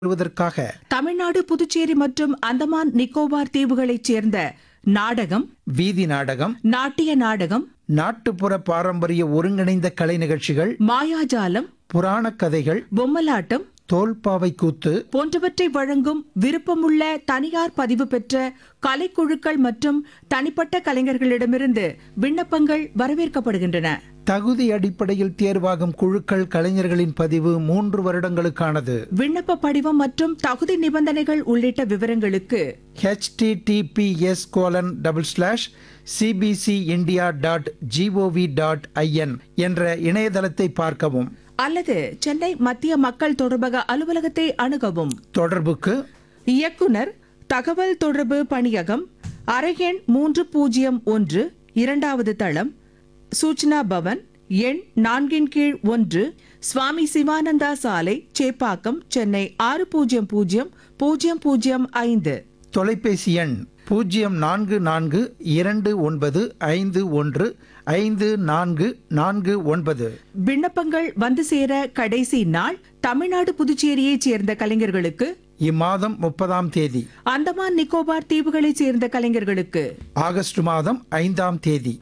வருவதற்காக தமிழ்நாடு புதுச்சேரி மற்றும் அந்தமான் நிக்கோபார் தீவுகளைச் சேர்ந்த நாடகம் வீதி நாடகம் நாட்டிய நாடகம் நாட்டுப்புற பாரம்பரிய ஒருங்கிணைந்த கலை நிகழ்ச்சிகள் மாயாஜாலம் புராணக் கதைகள் பொம்மலாட்டம் தோல்பாவை கூத்து போன்றவற்றை வழங்கும் விருப்பமுள்ள தனியார் பதிவு பெற்ற கலைக்குழுக்கள் மற்றும் தனிப்பட்ட கலைஞர்களிடமிருந்து விண்ணப்பங்கள் வரவேற்கப்படுகின்றன தகுதி அடிப்படையில் தேர்வாகும் குழுக்கள் கலைஞர்களின் பதிவு மூன்று வருடங்களுக்கானது விண்ணப்ப படிவம் மற்றும் தகுதி நிபந்தனைகள் உள்ளிட்ட விவரங்களுக்கு https colon double slash C B C India dot G O V dot I N என்ற இணையதளத்தை பார்க்கவும் அல்லது சென்னை மத்திய மக்கள் தொடர்பக அலுவலகத்தை அணுகவும் தொடர்புக்கு இயக்குனர் தகவல் தொடர்பு பணியகம் அறையெண் மூன்று பூஜ்ஜியம் ஒன்று இரண்டாவது தளம் சூச்சனா பவன் எண் நான்கின் கீழ் ஒன்று சுவாமி சிவானந்தா சாலை சேப்பாக்கம் சென்னை ஆறு பூஜ்ஜியம் பூஜ்ஜியம் பூஜ்ஜியம் பூஜ்ஜியம் ஐந்து தொலைபேசி எண் பூஜ்ஜியம் நான்கு நான்கு இரண்டு ஒன்பது ஐந்து ஒன்று ஐந்து நான்கு நான்கு ஒன்பது விண்ணப்பங்கள் வந்து சேர கடைசி நாள் தமிழ்நாடு புதுச்சேரியைச் சேர்ந்த கலைஞர்களுக்கு இம்மாதம் முப்பதாம் தேதி அந்தமான் நிக்கோபார் தீவுகளைச் சேர்ந்த கலைஞர்களுக்கு ஆகஸ்ட் மாதம் ஐந்தாம் தேதி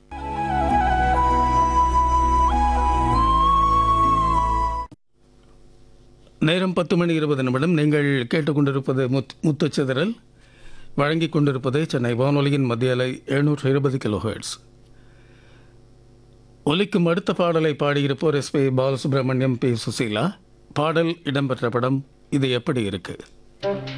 நேரம் பத்து மணி இருபது நிமிடம் நீங்கள் கேட்டுக்கொண்டிருப்பது முத் முத்துச்சிதறல் வழங்கிக் கொண்டிருப்பது சென்னை வானொலியின் மத்திய அலை எழுநூற்று இருபது கிலோஹெர்ட்ஸ் ஒலிக்கும் அடுத்த பாடலை பாடியிருப்போர் S P Balasubrahmanyam P Susheela பாடல் இடம்பெற்ற படம் இது எப்படி இருக்கு